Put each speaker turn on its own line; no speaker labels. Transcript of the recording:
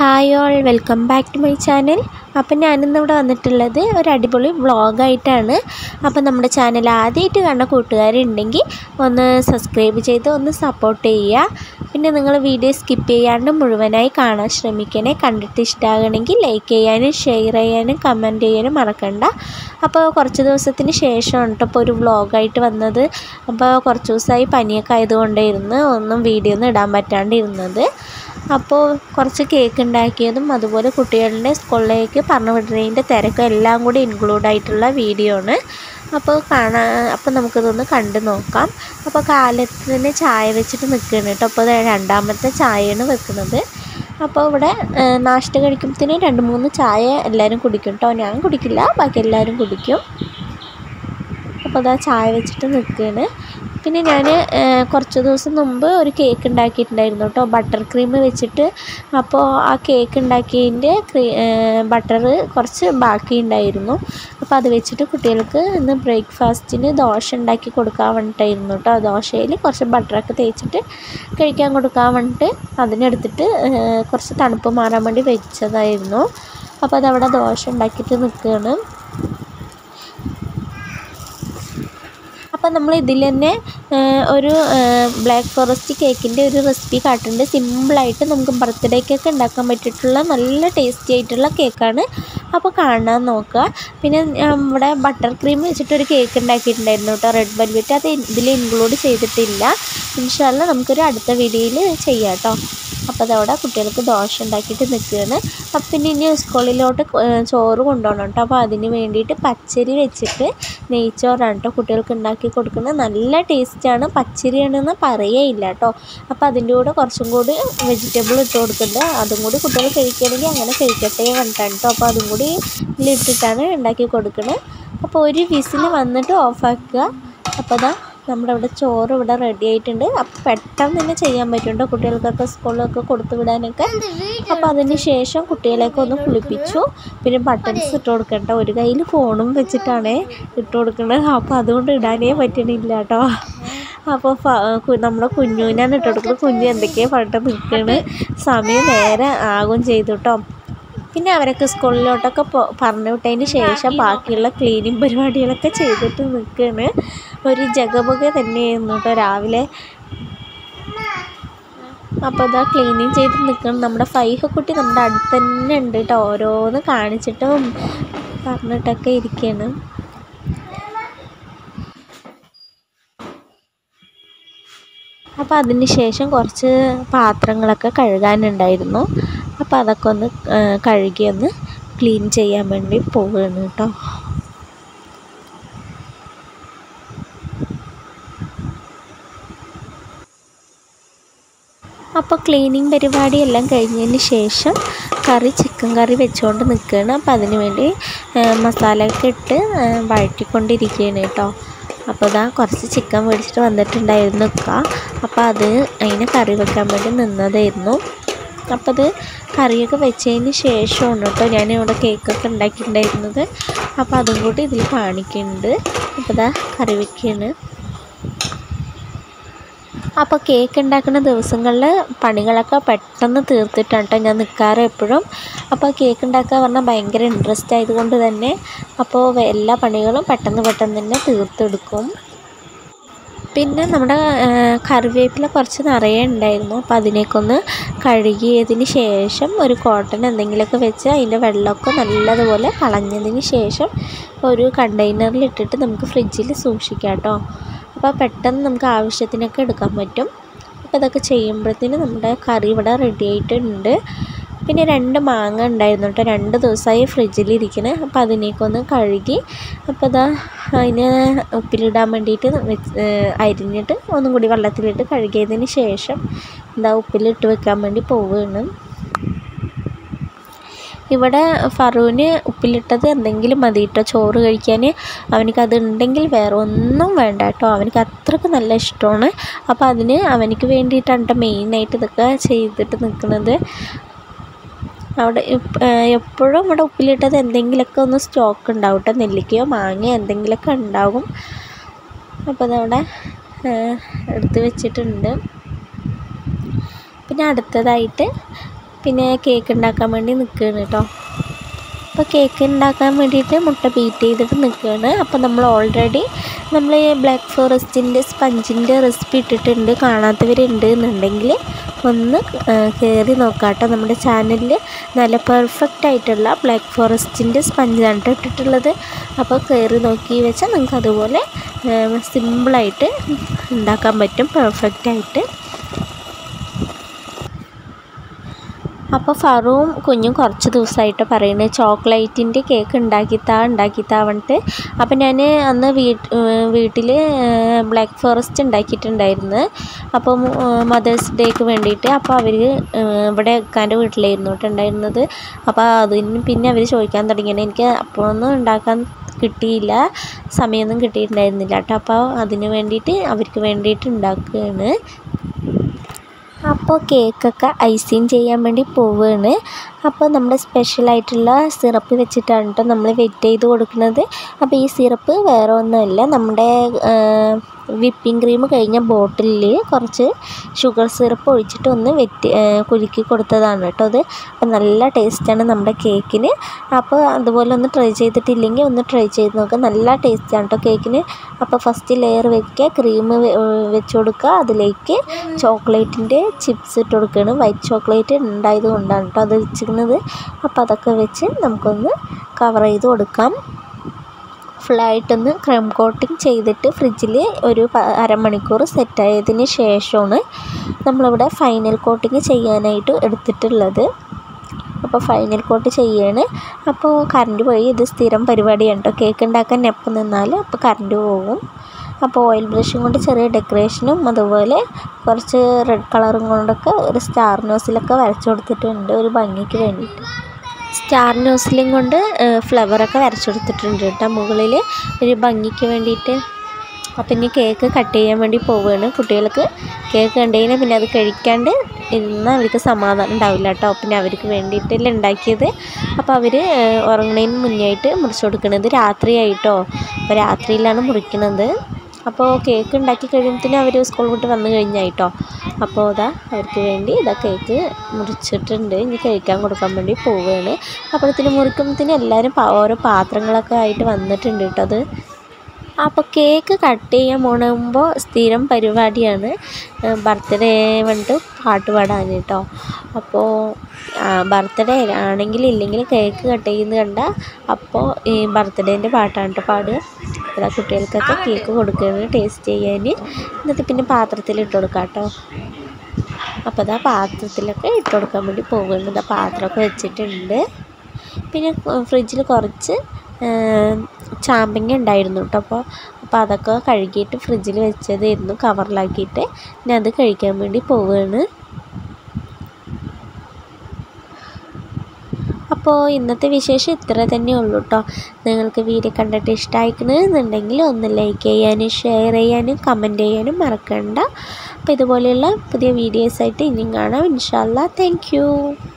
hi all welcome back to my channel അപ്പം ഞാനിന്ന് ഇവിടെ വന്നിട്ടുള്ളത് ഒരു അടിപൊളി വ്ളോഗായിട്ടാണ് അപ്പം നമ്മുടെ ചാനൽ ആദ്യമായിട്ട് കാണുന്ന കൂട്ടുകാരുണ്ടെങ്കിൽ ഒന്ന് സബ്സ്ക്രൈബ് ചെയ്ത് ഒന്ന് സപ്പോർട്ട് ചെയ്യുക പിന്നെ നിങ്ങൾ വീഡിയോ സ്കിപ്പ് ചെയ്യാണ്ട് മുഴുവനായി കാണാൻ ശ്രമിക്കണേ കണ്ടിട്ട് ഇഷ്ടമാകണമെങ്കിൽ ലൈക്ക് ചെയ്യാനും ഷെയർ ചെയ്യാനും കമൻറ്റ് ചെയ്യാനും മറക്കണ്ട അപ്പോൾ കുറച്ച് ദിവസത്തിന് ശേഷമാണ് കേട്ടോ ഇപ്പോൾ ഒരു വ്ളോഗായിട്ട് വന്നത് അപ്പോൾ കുറച്ച് ദിവസമായി പനിയൊക്കെ ആയതുകൊണ്ടായിരുന്നു ഒന്നും വീഡിയോ ഒന്നും ഇടാൻ പറ്റാണ്ടിരുന്നത് അപ്പോൾ കുറച്ച് കേക്ക് ഉണ്ടാക്കിയതും അതുപോലെ കുട്ടികളുടെ സ്കൂളിലേക്ക് പറഞ്ഞു വിടുന്നതിൻ്റെ തിരക്കും എല്ലാം കൂടി ഇൻക്ലൂഡ് ആയിട്ടുള്ള വീഡിയോ ആണ് അപ്പോൾ കാണാൻ അപ്പോൾ നമുക്കിതൊന്ന് കണ്ടു നോക്കാം അപ്പോൾ കാലത്ത് തന്നെ ചായ വെച്ചിട്ട് നിൽക്കുകയാണ് കേട്ടോ അപ്പോൾ ഇത് രണ്ടാമത്തെ ചായയാണ് വെക്കുന്നത് അപ്പോൾ ഇവിടെ നാഷ്ട കഴിക്കുമ്പോഴത്തേനും രണ്ട് മൂന്ന് ചായ എല്ലാവരും കുടിക്കും കേട്ടോ ഞാൻ കുടിക്കില്ല ബാക്കി എല്ലാവരും കുടിക്കും അപ്പോൾ അതാ ചായ വെച്ചിട്ട് നിൽക്കുകയാണ് പിന്നെ ഞാൻ കുറച്ച് ദിവസം മുമ്പ് ഒരു കേക്ക് ഉണ്ടാക്കിയിട്ടുണ്ടായിരുന്നു കേട്ടോ ബട്ടർ ക്രീം വെച്ചിട്ട് അപ്പോൾ ആ കേക്ക് ഉണ്ടാക്കിയതിൻ്റെ ക്രീ ബട്ടർ കുറച്ച് ബാക്കി ഉണ്ടായിരുന്നു അപ്പോൾ അത് വെച്ചിട്ട് കുട്ടികൾക്ക് ഇന്ന് ബ്രേക്ക്ഫാസ്റ്റിന് ദോശ ഉണ്ടാക്കി കൊടുക്കാൻ വേണ്ടിയിട്ടായിരുന്നു കേട്ടോ ദോശയിൽ കുറച്ച് ബട്ടറൊക്കെ തേച്ചിട്ട് കഴിക്കാൻ കൊടുക്കാൻ വേണ്ടിയിട്ട് അതിനെടുത്തിട്ട് കുറച്ച് തണുപ്പ് മാറാൻ വേണ്ടി വെച്ചതായിരുന്നു അപ്പോൾ അതവിടെ ദോശ ഉണ്ടാക്കിയിട്ട് നിൽക്കുകയാണ് അപ്പോൾ നമ്മൾ ഇതിൽ തന്നെ ഒരു ബ്ലാക്ക് ഫോറസ്റ്റ് കേക്കിൻ്റെ ഒരു റെസിപ്പി കാട്ടുന്നുണ്ട് സിമ്പിളായിട്ട് നമുക്ക് ബർത്ത്ഡേക്കൊക്കെ ഉണ്ടാക്കാൻ പറ്റിയിട്ടുള്ള നല്ല ടേസ്റ്റി ആയിട്ടുള്ള കേക്കാണ് അപ്പോൾ കാണാൻ നോക്കുക പിന്നെ നമ്മുടെ ബട്ടർ ക്രീം വെച്ചിട്ടൊരു കേക്ക് ഉണ്ടാക്കിയിട്ടുണ്ടായിരുന്നു കേട്ടോ റെഡ് വെൽവെറ്റ് അത് ഇതിൽ ഇൻക്ലൂഡ് ചെയ്തിട്ടില്ല ഇൻഷാല്ല നമുക്കൊരു അടുത്ത വീഡിയോയിൽ ചെയ്യാം കേട്ടോ അപ്പോൾ അതവിടെ കുട്ടികൾക്ക് ദോശ ഉണ്ടാക്കിയിട്ട് നിൽക്കുകയാണ് അപ്പം പിന്നെ ഇനി സ്കൂളിലോട്ട് ചോറ് കൊണ്ടുപോകണം കേട്ടോ അപ്പോൾ അതിന് വേണ്ടിയിട്ട് പച്ചരി വെച്ചിട്ട് നെയ്ച്ചോറാണ് കേട്ടോ കുട്ടികൾക്ക് ഉണ്ടാക്കി കൊടുക്കുന്നത് നല്ല ടേസ്റ്റാണ് പച്ചരിയാണെന്ന് പറയേയില്ല കേട്ടോ അപ്പോൾ അതിൻ്റെ കൂടെ കുറച്ചും കൂടി വെജിറ്റബിൾ ഇട്ട് കൊടുക്കുന്നുണ്ട് അതും കൂടി കുട്ടികൾ കഴിക്കുകയാണെങ്കിൽ അങ്ങനെ കഴിക്കട്ടെ പറഞ്ഞിട്ടാണ് കേട്ടോ അപ്പോൾ അതും കൂടി ഇതിലിട്ടിട്ടാണ് ഉണ്ടാക്കി കൊടുക്കുന്നത് അപ്പോൾ ഒരു വിസിൽ വന്നിട്ട് ഓഫാക്കുക അപ്പോൾ അതാ നമ്മുടെ ഇവിടെ ചോറ് ഇവിടെ റെഡി ആയിട്ടുണ്ട് അപ്പം പെട്ടെന്ന് തന്നെ ചെയ്യാൻ പറ്റുന്നുണ്ടോ കുട്ടികൾക്കൊക്കെ സ്കൂളിലൊക്കെ കൊടുത്തു വിടാനൊക്കെ അപ്പോൾ അതിന് ശേഷം കുട്ടികളെയൊക്കെ ഒന്ന് കുളിപ്പിച്ചു പിന്നെ ബട്ടൺസ് ഇട്ട് കൊടുക്കണ്ട ഒരു കയ്യിൽ ഫോണും വെച്ചിട്ടാണ് ഇട്ട് കൊടുക്കുന്നത് അപ്പോൾ അതുകൊണ്ട് ഇടാനേ പറ്റണില്ല കേട്ടോ അപ്പോൾ നമ്മുടെ കുഞ്ഞുവിനാണ് ഇട്ട് കൊടുക്കുന്നത് കുഞ്ഞു എന്തൊക്കെയാണ് പറഞ്ഞിട്ട് നിൽക്കുന്നത് സമയം നേരെ ആകും ചെയ്തു കേട്ടോ പിന്നെ അവരൊക്കെ സ്കൂളിലോട്ടൊക്കെ പറഞ്ഞു വിട്ടതിന് ശേഷം ബാക്കിയുള്ള ക്ലീനിങ് പരിപാടികളൊക്കെ ചെയ്തിട്ട് നിൽക്കുകയാണ് ഒരു ജഗപുക തന്നെയായിരുന്നു കേട്ടോ രാവിലെ അപ്പോൾ ഇതാ ക്ലീനിങ് ചെയ്ത് നിൽക്കണം നമ്മുടെ ഫൈഹ കുട്ടി നമ്മുടെ അടുത്ത് തന്നെ ഉണ്ട് കേട്ടോ ഓരോന്ന് കാണിച്ചിട്ടും പറഞ്ഞിട്ടൊക്കെ ഇരിക്കുകയാണ് അപ്പോൾ അതിന് ശേഷം കുറച്ച് പാത്രങ്ങളൊക്കെ കഴുകാനുണ്ടായിരുന്നു അപ്പോൾ അതൊക്കെ ഒന്ന് കഴുകി ഒന്ന് ക്ലീൻ ചെയ്യാൻ വേണ്ടി പോവുകയാണ് കേട്ടോ അപ്പോൾ ക്ലീനിങ് പരിപാടി എല്ലാം കഴിഞ്ഞതിന് ശേഷം കറി ചിക്കൻ കറി വെച്ചുകൊണ്ട് നിൽക്കുകയാണ് അപ്പോൾ അതിന് വേണ്ടി മസാലയൊക്കെ ഇട്ട് വഴറ്റിക്കൊണ്ടിരിക്കുകയാണ് കേട്ടോ അപ്പോൾ ഇതാ കുറച്ച് ചിക്കൻ മേടിച്ചിട്ട് വന്നിട്ടുണ്ടായിരുന്നു നിൽക്കുക അപ്പോൾ അത് അതിനെ കറി വെക്കാൻ വേണ്ടി നിന്നതായിരുന്നു അപ്പോൾ അത് കറിയൊക്കെ വെച്ചതിന് ശേഷമാണ് കേട്ടോ ഞാൻ ഇവിടെ കേക്കൊക്കെ ഉണ്ടാക്കിയിട്ടുണ്ടായിരുന്നത് അപ്പോൾ അതും കൂടി ഇതിൽ കാണിക്കുന്നുണ്ട് അപ്പോൾ ഇതാ കറി വെക്കുകയാണ് അപ്പോൾ കേക്ക് ഉണ്ടാക്കുന്ന ദിവസങ്ങളിൽ പണികളൊക്കെ പെട്ടെന്ന് തീർത്തിട്ടാണ് കേട്ടോ ഞാൻ നിൽക്കാറ് എപ്പോഴും അപ്പോൾ കേക്ക് ഉണ്ടാക്കുക പറഞ്ഞാൽ ഭയങ്കര ഇൻട്രസ്റ്റ് ആയതുകൊണ്ട് തന്നെ അപ്പോൾ എല്ലാ പണികളും പെട്ടെന്ന് പെട്ടെന്ന് തന്നെ തീർത്തെടുക്കും പിന്നെ നമ്മുടെ കറിവേപ്പില കുറച്ച് നിറയെ ഉണ്ടായിരുന്നു അപ്പോൾ അതിനേക്ക് ഒന്ന് കഴുകിയതിന് ശേഷം ഒരു കോട്ടൺ എന്തെങ്കിലുമൊക്കെ വെച്ച് അതിൻ്റെ വെള്ളമൊക്കെ നല്ലതുപോലെ കളഞ്ഞതിന് ശേഷം ഒരു കണ്ടെയ്നറിൽ ഇട്ടിട്ട് നമുക്ക് ഫ്രിഡ്ജിൽ സൂക്ഷിക്കാം കേട്ടോ അപ്പോൾ പെട്ടെന്ന് നമുക്ക് ആവശ്യത്തിനൊക്കെ എടുക്കാൻ പറ്റും അപ്പോൾ ഇതൊക്കെ ചെയ്യുമ്പോഴത്തേന് നമ്മുടെ കറി ഇവിടെ റെഡി ആയിട്ടുണ്ട് പിന്നെ രണ്ട് മാങ്ങ ഉണ്ടായിരുന്നു കേട്ടോ രണ്ട് ദിവസമായി ഫ്രിഡ്ജിലിരിക്കുന്നത് അപ്പോൾ അതിനേക്കൊന്ന് കഴുകി അപ്പോൾ ഇതാ അതിന് ഉപ്പിലിടാൻ വേണ്ടിയിട്ട് അരിഞ്ഞിട്ട് ഒന്നും കൂടി വെള്ളത്തിലിട്ട് കഴുകിയതിന് ശേഷം എന്താ ഉപ്പിലിട്ട് വെക്കാൻ വേണ്ടി പോവുകയാണ് ഇവിടെ ഫറൂന് ഉപ്പിലിട്ടത് എന്തെങ്കിലും മതി കേട്ടോ ചോറ് കഴിക്കാൻ അവനക്ക് ഉണ്ടെങ്കിൽ വേറെ ഒന്നും വേണ്ട കേട്ടോ അവനക്ക് അത്രയ്ക്ക് നല്ല ഇഷ്ടമാണ് അപ്പോൾ അതിന് അവനക്ക് വേണ്ടിയിട്ടാണ് കേട്ടോ മെയിനായിട്ട് ഇതൊക്കെ ചെയ്തിട്ട് നിൽക്കുന്നത് അവിടെ എപ്പോഴും ഇവിടെ ഉപ്പിലിട്ടത് എന്തെങ്കിലുമൊക്കെ ഒന്ന് സ്റ്റോക്ക് ഉണ്ടാവും കേട്ടോ നെല്ലിക്കയോ മാങ്ങയോ എന്തെങ്കിലുമൊക്കെ ഉണ്ടാകും അപ്പോൾ അതവിടെ എടുത്ത് വെച്ചിട്ടുണ്ട് പിന്നെ അടുത്തതായിട്ട് പിന്നെ കേക്ക് ഉണ്ടാക്കാൻ വേണ്ടി നിൽക്കുകയാണ് കേട്ടോ അപ്പോൾ കേക്ക് ഉണ്ടാക്കാൻ വേണ്ടിയിട്ട് മുട്ട ബീറ്റ് ചെയ്തിട്ട് നിൽക്കുകയാണ് അപ്പോൾ നമ്മൾ ഓൾറെഡി നമ്മൾ ഈ ബ്ലാക്ക് ഫോറസ്റ്റിൻ്റെ സ്പഞ്ചിൻ്റെ റെസിപ്പി ഇട്ടിട്ടുണ്ട് കാണാത്തവരുണ്ട് എന്നുണ്ടെങ്കിൽ ഒന്ന് കയറി നോക്കാട്ടോ നമ്മുടെ ചാനലിൽ നല്ല പെർഫെക്റ്റ് ആയിട്ടുള്ള ബ്ലാക്ക് ഫോറസ്റ്റിൻ്റെ സ്പഞ്ചാണ് ട്ടോ ഇട്ടിട്ടുള്ളത് അപ്പോൾ കയറി നോക്കി വെച്ചാൽ നിങ്ങൾക്ക് അതുപോലെ സിമ്പിളായിട്ട് ഉണ്ടാക്കാൻ പറ്റും പെർഫെക്റ്റ് ആയിട്ട് അപ്പോൾ ഫറുവും കുഞ്ഞും കുറച്ച് ദിവസമായിട്ട് പറയുന്നത് ചോക്ലേറ്റിൻ്റെ കേക്ക് ഉണ്ടാക്കിത്താ ഉണ്ടാക്കിത്താ പറഞ്ഞിട്ട് അപ്പോൾ ഞാൻ അന്ന് വീട്ട് വീട്ടിൽ ബ്ലാക്ക് ഫോറസ്റ്റ് ഉണ്ടാക്കിയിട്ടുണ്ടായിരുന്നു അപ്പം മദേഴ്സ് ഡേക്ക് വേണ്ടിയിട്ട് അപ്പോൾ അവർ ഇവിടെ ഇക്കാൻ്റെ വീട്ടിലായിരുന്നു കേട്ടോ ഉണ്ടായിരുന്നത് അപ്പോൾ അതിന് പിന്നെ അവർ ചോദിക്കാൻ തുടങ്ങിയാണ് എനിക്ക് അപ്പോഴൊന്നും ഉണ്ടാക്കാൻ കിട്ടിയില്ല സമയമൊന്നും കിട്ടിയിട്ടുണ്ടായിരുന്നില്ല കേട്ടോ അപ്പോൾ അതിന് വേണ്ടിയിട്ട് അവർക്ക് വേണ്ടിയിട്ട് ഉണ്ടാക്കുകയാണ് അപ്പോൾ കേക്കൊക്കെ ഐസിങ് ചെയ്യാൻ വേണ്ടി പോവുകയാണ് അപ്പോൾ നമ്മുടെ സ്പെഷ്യലായിട്ടുള്ള സിറപ്പ് വെച്ചിട്ടാണ് കേട്ടോ നമ്മൾ വെറ്റ് ചെയ്ത് കൊടുക്കുന്നത് അപ്പോൾ ഈ സിറപ്പ് വേറെ ഒന്നുമല്ല നമ്മുടെ വിപ്പിംഗ് ക്രീം കഴിഞ്ഞ ബോട്ടിലിൽ കുറച്ച് ഷുഗർ സിറപ്പ് ഒഴിച്ചിട്ട് ഒന്ന് വെറ്റ് കുലുക്കി കൊടുത്തതാണ് കേട്ടോ അത് അപ്പോൾ നല്ല ടേസ്റ്റാണ് നമ്മുടെ കേക്കിന് അപ്പോൾ അതുപോലെ ഒന്ന് ട്രൈ ചെയ്തിട്ടില്ലെങ്കിൽ ഒന്ന് ട്രൈ ചെയ്ത് നോക്കുക നല്ല ടേസ്റ്റാണ് കേട്ടോ കേക്കിന് അപ്പോൾ ഫസ്റ്റ് ലെയർ വെക്കുക ക്രീം വെച്ച് കൊടുക്കുക അതിലേക്ക് ചോക്ലേറ്റിൻ്റെ ചിപ്സ് ഇട്ട് കൊടുക്കുകയാണ് വൈറ്റ് ചോക്ലേറ്റ് ഉണ്ടായത് കൊണ്ടാണ് കേട്ടോ അത് വെച്ചിരിക്കുന്നത് അപ്പോൾ അതൊക്കെ വെച്ച് നമുക്കൊന്ന് കവർ ചെയ്ത് കൊടുക്കാം ഫുള്ളായിട്ടൊന്ന് ക്രം കോട്ടിങ് ചെയ്തിട്ട് ഫ്രിഡ്ജിൽ ഒരു അരമണിക്കൂർ സെറ്റായതിന് ശേഷമാണ് നമ്മളിവിടെ ഫൈനൽ കോട്ടിങ് ചെയ്യാനായിട്ട് എടുത്തിട്ടുള്ളത് അപ്പോൾ ഫൈനൽ കോട്ട് ചെയ്യാണ് അപ്പോൾ കറണ്ട് പോയി ഇത് സ്ഥിരം പരിപാടിയാണ് കേട്ടോ കേക്ക് ഉണ്ടാക്കാൻ എപ്പം നിന്നാൽ അപ്പോൾ കറണ്ട് പോകും അപ്പോൾ ഓയിൽ ബ്രഷും കൊണ്ട് ചെറിയ ഡെക്കറേഷനും അതുപോലെ കുറച്ച് റെഡ് കളറും കൊണ്ടൊക്കെ ഒരു സ്റ്റാർ നോസിലൊക്കെ വരച്ചു കൊടുത്തിട്ടുണ്ട് ഒരു ഭംഗിക്ക് വേണ്ടിയിട്ട് സ്റ്റാർ നോസിലും കൊണ്ട് ഫ്ലവറൊക്കെ വരച്ചു കൊടുത്തിട്ടുണ്ട് കേട്ടോ മുകളിൽ ഒരു ഭംഗിക്ക് വേണ്ടിയിട്ട് അപ്പം ഇനി കേക്ക് കട്ട് ചെയ്യാൻ വേണ്ടി പോവുകയാണ് കുട്ടികൾക്ക് കേക്ക് കണ്ടു കഴിഞ്ഞാൽ പിന്നെ അത് കഴിക്കാണ്ട് ഇരുന്ന് അവർക്ക് സമാധാനം ഉണ്ടാവില്ല കേട്ടോ പിന്നെ അവർക്ക് വേണ്ടിയിട്ടല്ലേ ഉണ്ടാക്കിയത് അപ്പോൾ അവർ ഉറങ്ങുന്നതിന് മുന്നേ ആയിട്ട് മുറിച്ച് കൊടുക്കുന്നത് രാത്രിയായിട്ടോ അപ്പോൾ രാത്രിയിലാണ് മുറിക്കുന്നത് അപ്പോൾ കേക്ക് ഉണ്ടാക്കി കഴിയുമ്പത്തിന് അവർ സ്കൂൾ വിട്ട് വന്നു കഴിഞ്ഞായിട്ടോ അപ്പോൾ ഇതാ അവർക്ക് വേണ്ടി ഇതാ കേക്ക് മുറിച്ചിട്ടുണ്ട് ഇനി കഴിക്കാൻ കൊടുക്കാൻ വേണ്ടി പോവുകയാണ് അപ്പോഴത്തേന് മുറിക്കുമ്പത്തിന് എല്ലാവരും ഓരോ പാത്രങ്ങളൊക്കെ ആയിട്ട് വന്നിട്ടുണ്ട് കേട്ടോ അത് അപ്പോൾ കേക്ക് കട്ട് ചെയ്യാൻ പോണുമ്പോൾ സ്ഥിരം പരിപാടിയാണ് ബർത്ത്ഡേ വന്നിട്ട് പാട്ട് പാടാൻ കേട്ടോ അപ്പോൾ ബർത്ത്ഡേ ആണെങ്കിൽ ഇല്ലെങ്കിൽ കേക്ക് കട്ട് ചെയ്യുന്നത് കണ്ട അപ്പോൾ ഈ ബർത്ത്ഡേൻ്റെ പാട്ടാണ് കേട്ടോ പാടുക ഇവിടെ കുട്ടികൾക്കൊക്കെ കേക്ക് കൊടുക്കുകയാണ് ടേസ്റ്റ് ചെയ്യാൻ എന്നിട്ട് പിന്നെ പാത്രത്തിൽ ഇട്ട് കൊടുക്കാം കേട്ടോ അപ്പോൾ അതാ പാത്രത്തിലൊക്കെ ഇട്ട് കൊടുക്കാൻ വേണ്ടി പോകുന്നുണ്ട് ഇതാ പാത്രമൊക്കെ വെച്ചിട്ടുണ്ട് പിന്നെ ഫ്രിഡ്ജിൽ കുറച്ച് ചാമ്പങ്ങ ഉണ്ടായിരുന്നു കേട്ടോ അപ്പോൾ അപ്പോൾ അതൊക്കെ കഴുകിയിട്ട് ഫ്രിഡ്ജിൽ വെച്ചതായിരുന്നു കവറിലാക്കിയിട്ട് ഞാൻ അത് കഴിക്കാൻ വേണ്ടി പോവുകയാണ് അപ്പോൾ ഇന്നത്തെ വിശേഷം ഇത്ര തന്നെ ഉള്ളൂ കേട്ടോ നിങ്ങൾക്ക് വീഡിയോ കണ്ടിട്ട് ഇഷ്ടമായിക്കണമെന്നുണ്ടെങ്കിൽ ഒന്ന് ലൈക്ക് ചെയ്യാനും ഷെയർ ചെയ്യാനും കമൻറ്റ് ചെയ്യാനും മറക്കണ്ട അപ്പോൾ ഇതുപോലെയുള്ള പുതിയ വീഡിയോസായിട്ട് ഇനിയും കാണാം ഇൻഷാല്ല താങ്ക്